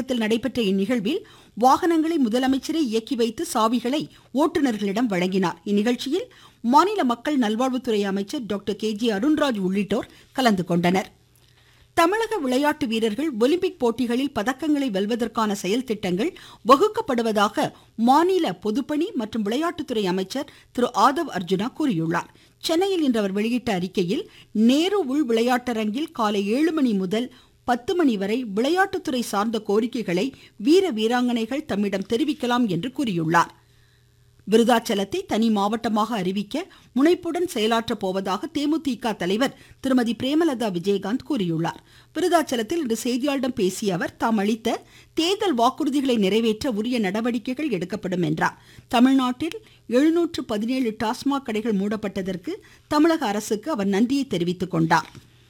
தலைமையகத்தில் நடைபெற்ற இந்நிகழ்வில் வாகனங்களை முதலமைச்சரே இயக்கி வைத்து சாவிகளை ஓட்டுநர்களிடம் வழங்கினார் இந்நிகழ்ச்சியில் மாநில மக்கள் நல்வாழ்வுத்துறை அமைச்சர் டாக்டர் கே ஜி அருண்ராஜ் உள்ளிட்டோர் கலந்து கொண்டனர் தமிழக விளையாட்டு வீரர்கள் ஒலிம்பிக் போட்டிகளில் பதக்கங்களை வெல்வதற்கான செயல் திட்டங்கள் வகுக்கப்படுவதாக மாநில பொதுப்பணி மற்றும் விளையாட்டுத்துறை அமைச்சர் திரு ஆதவ் அர்ஜுனா கூறியுள்ளார் சென்னையில் இன்று அவர் வெளியிட்ட அறிக்கையில் நேரு உள் விளையாட்டரங்கில் காலை ஏழு மணி முதல் பத்து மணி வரை விளையாட்டுத்துறை சார்ந்த கோரிக்கைகளை வீர வீராங்கனைகள் தம்மிடம் தெரிவிக்கலாம் என்று கூறியுள்ளார் விருதாச்சலத்தை தனி மாவட்டமாக அறிவிக்க முனைப்புடன் செயலாற்றப் போவதாக தேமுதிக தலைவர் திருமதி பிரேமலதா விஜயகாந்த் கூறியுள்ளார் விருதாச்சலத்தில் இன்று செய்தியாளர்களிடம் பேசிய அவர் தாம் அளித்த தேர்தல் வாக்குறுதிகளை நிறைவேற்ற உரிய நடவடிக்கைகள் எடுக்கப்படும் என்றார் தமிழ்நாட்டில் எழுநூற்று பதினேழு டாஸ்மாக் கடைகள் மூடப்பட்டதற்கு தமிழக அரசுக்கு அவர் நன்றியை தெரிவித்துக் கொண்டார்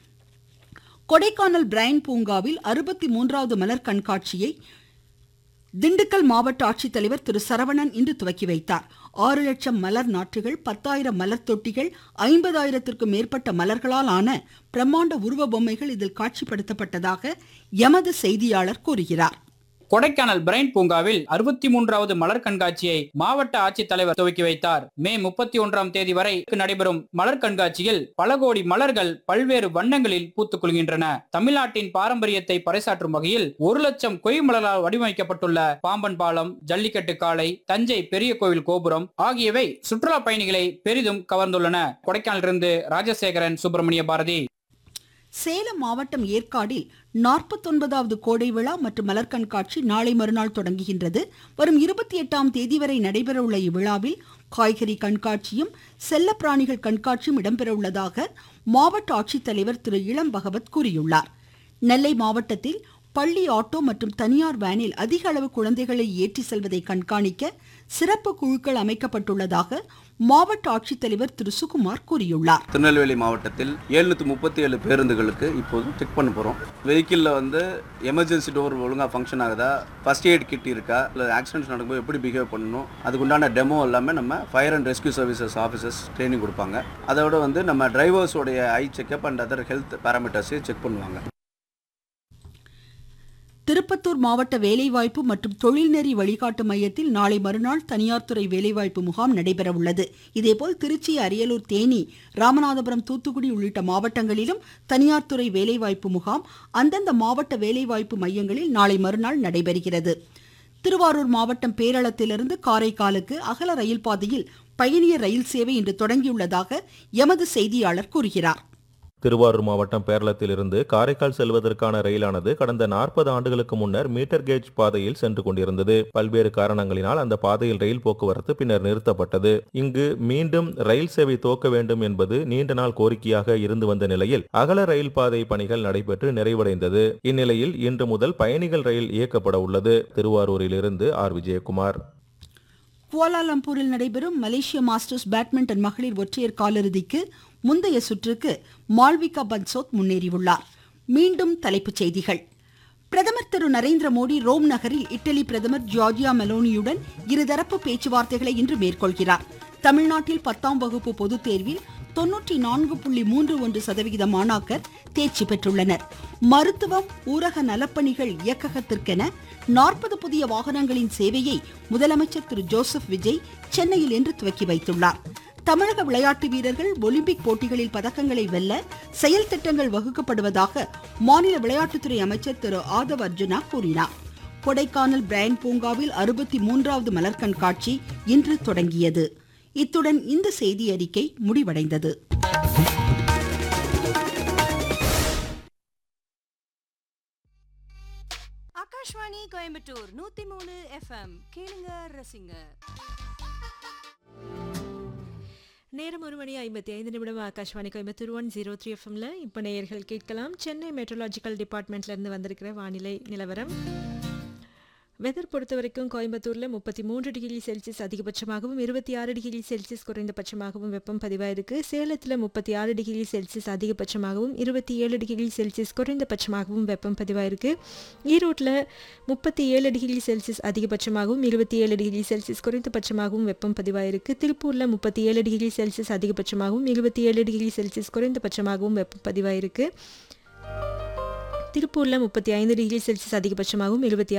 கொடைக்கானல் பிரைன் பூங்காவில் அறுபத்தி மூன்றாவது மலர் கண்காட்சியை திண்டுக்கல் மாவட்ட ஆட்சித்தலைவர் திரு சரவணன் இன்று துவக்கி வைத்தார் ஆறு லட்சம் மலர் நாற்றுகள் பத்தாயிரம் மலர் தொட்டிகள் ஐம்பதாயிரத்திற்கும் மேற்பட்ட மலர்களால் ஆன பிரம்மாண்ட உருவ பொம்மைகள் இதில் காட்சிப்படுத்தப்பட்டதாக எமது செய்தியாளர் கூறுகிறார் கொடைக்கானல் பிரைன் பூங்காவில் அறுபத்தி மூன்றாவது மலர் கண்காட்சியை மாவட்ட ஆட்சித்தலைவர் துவக்கி வைத்தார் மே முப்பத்தி ஒன்றாம் தேதி வரை நடைபெறும் மலர் கண்காட்சியில் பல கோடி மலர்கள் பல்வேறு வண்ணங்களில் பூத்துக் குலுகின்றன தமிழ்நாட்டின் பாரம்பரியத்தை பறைசாற்றும் வகையில் ஒரு லட்சம் கொய் மலரால் வடிவமைக்கப்பட்டுள்ள பாம்பன் பாலம் ஜல்லிக்கட்டு காளை தஞ்சை பெரிய கோவில் கோபுரம் ஆகியவை சுற்றுலா பயணிகளை பெரிதும் கவர்ந்துள்ளன கொடைக்கானலிருந்து ராஜசேகரன் சுப்பிரமணிய பாரதி சேலம் மாவட்டம் ஏற்காடில் நாற்பத்தொன்பதாவது கோடை விழா மற்றும் மலர் கண்காட்சி நாளை மறுநாள் தொடங்குகின்றது வரும் இருபத்தி எட்டாம் தேதி வரை நடைபெறவுள்ள இவ்விழாவில் காய்கறி கண்காட்சியும் செல்ல பிராணிகள் கண்காட்சியும் இடம்பெறவுள்ளதாக மாவட்ட ஆட்சித்தலைவர் திரு இளம் பகவத் கூறியுள்ளார் நெல்லை மாவட்டத்தில் பள்ளி ஆட்டோ மற்றும் தனியார் வேனில் அதிக அளவு குழந்தைகளை ஏற்றி செல்வதை கண்காணிக்க சிறப்பு குழுக்கள் அமைக்கப்பட்டுள்ளதாக மாவட்ட ஆட்சித்தலைவர் திரு சுகுமார் கூறியுள்ளார் திருநெல்வேலி மாவட்டத்தில் எழுநூற்றி முப்பத்தி ஏழு பேருந்துகளுக்கு இப்போது செக் பண்ண போகிறோம் வெஹிக்கிளில் வந்து எமர்ஜென்சி டோர் ஒழுங்காக ஃபங்க்ஷன் ஆகுதா ஃபர்ஸ்ட் எய்ட் கிட் இருக்கா இல்லை ஆக்சிடென்ட்ஸ் நடக்கும்போது எப்படி பிஹேவ் பண்ணணும் அதுக்குண்டான டெமோ எல்லாமே நம்ம fire and rescue services officers training கொடுப்பாங்க அதோட வந்து நம்ம டிரைவர்ஸோடைய eye checkup and other health பேராமீட்டர்ஸையும் செக் பண்ணுவாங்க திருப்பத்தூர் மாவட்ட வேலைவாய்ப்பு மற்றும் தொழில்நெறி வழிகாட்டு மையத்தில் நாளை மறுநாள் தனியார் துறை வேலைவாய்ப்பு முகாம் நடைபெறவுள்ளது இதேபோல் திருச்சி அரியலூர் தேனி ராமநாதபுரம் தூத்துக்குடி உள்ளிட்ட மாவட்டங்களிலும் தனியார் துறை வேலைவாய்ப்பு முகாம் அந்தந்த மாவட்ட வேலைவாய்ப்பு மையங்களில் நாளை மறுநாள் நடைபெறுகிறது திருவாரூர் மாவட்டம் பேரளத்திலிருந்து காரைக்காலுக்கு அகல ரயில் பாதையில் பயணியர் ரயில் சேவை இன்று தொடங்கியுள்ளதாக எமது செய்தியாளர் கூறுகிறார் திருவாரூர் மாவட்டம் பேரளத்திலிருந்து காரைக்கால் செல்வதற்கான ரயிலானது கடந்த நாற்பது ஆண்டுகளுக்கு முன்னர் மீட்டர் கேஜ் பாதையில் சென்று கொண்டிருந்தது பல்வேறு காரணங்களினால் அந்த பாதையில் ரயில் போக்குவரத்து பின்னர் நிறுத்தப்பட்டது இங்கு மீண்டும் ரயில் சேவை துவக்க வேண்டும் என்பது நீண்ட நாள் கோரிக்கையாக இருந்து வந்த நிலையில் அகல ரயில் பாதை பணிகள் நடைபெற்று நிறைவடைந்தது இந்நிலையில் இன்று முதல் பயணிகள் ரயில் இயக்கப்பட உள்ளது திருவாரூரிலிருந்து ஆர் விஜயகுமார் குவாலாலம்பூரில் நடைபெறும் மலேசிய மாஸ்டர்ஸ் பேட்மிண்டன் மகளிர் ஒற்றையர் காலிறுதிக்கு முந்தைய சுற்றுக்கு மால்விகா பன்சோத் முன்னேறியுள்ளார் மீண்டும் தலைப்புச் செய்திகள் பிரதமர் திரு நரேந்திர மோடி ரோம் நகரில் இட்டலி பிரதமர் ஜார்ஜியா மெலோனியுடன் இருதரப்பு பேச்சுவார்த்தைகளை இன்று மேற்கொள்கிறார் தமிழ்நாட்டில் பத்தாம் வகுப்பு பொதுத் தேர்வில் தொன்னூற்றி நான்கு புள்ளி மூன்று ஒன்று சதவிகித மாணாக்கர் தேர்ச்சி பெற்றுள்ளனர் மருத்துவம் ஊரக நலப்பணிகள் இயக்ககத்திற்கென நாற்பது புதிய வாகனங்களின் சேவையை முதலமைச்சர் திரு ஜோசப் விஜய் சென்னையில் இன்று துவக்கி வைத்துள்ளார் தமிழக விளையாட்டு வீரர்கள் ஒலிம்பிக் போட்டிகளில் பதக்கங்களை வெல்ல செயல் திட்டங்கள் வகுக்கப்படுவதாக மாநில விளையாட்டுத்துறை அமைச்சர் திரு ஆதவ் அர்ஜுனா கூறினார் கொடைக்கானல் பிரைன் பூங்காவில் அறுபத்தி மூன்றாவது மலர் கண்காட்சி இன்று தொடங்கியது இத்துடன் இந்த செய்தி அறிக்கை முடிவடைந்தது ஆகாஷ்வாணி கோயம்புத்தூர் நூத்தி மூணு எஃப்எம் கேளுங்க ரசிங்க நேரம் ஒரு மணி ஐம்பத்தி ஐந்து நிமிடம் Akashvani Coimbatore one zero three எஃப்எம்ல இப்போ நேயர்கள் கேட்கலாம் சென்னை மெட்ரோலாஜிக்கல் டிபார்ட்மெண்ட்லேருந்து வந்திருக்கிற வானிலை நிலவரம் வெதர் பொறுத்த வரைக்கும் கோயம்புத்தூரில் முப்பத்தி மூன்று டிகிரி செல்சியஸ் அதிகபட்சமாகவும் இருபத்தி ஆறு டிகிரி செல்சியஸ் குறைந்தபட்சமாகவும் வெப்பம் பதிவாயிருக்கு சேலத்தில் முப்பத்தி ஆறு டிகிரி செல்சியஸ் அதிகபட்சமாகவும் இருபத்தி ஏழு டிகிரி செல்சியஸ் குறைந்தபட்சமாகவும் வெப்பம் பதிவாயிருக்கு ஈரோட்டில் முப்பத்தி ஏழு டிகிரி செல்சியஸ் அதிகபட்சமாகவும் இருபத்தி ஏழு டிகிரி செல்சியஸ் குறைந்தபட்சமாகவும் வெப்பம் பதிவாயிருக்கு திருப்பூரில் முப்பத்தி ஏழு டிகிரி செல்சியஸ் அதிகபட்சமாகவும் இருபத்தி ஏழு டிகிரி செல்சியஸ் குறைந்தபட்சமாகவும் வெப்பம் பதிவாயிருக்கு திருப்பூரில் முப்பத்தி ஐந்து டிகிரி செல்சியஸ் அதிகபட்சமாகவும் இருபத்தி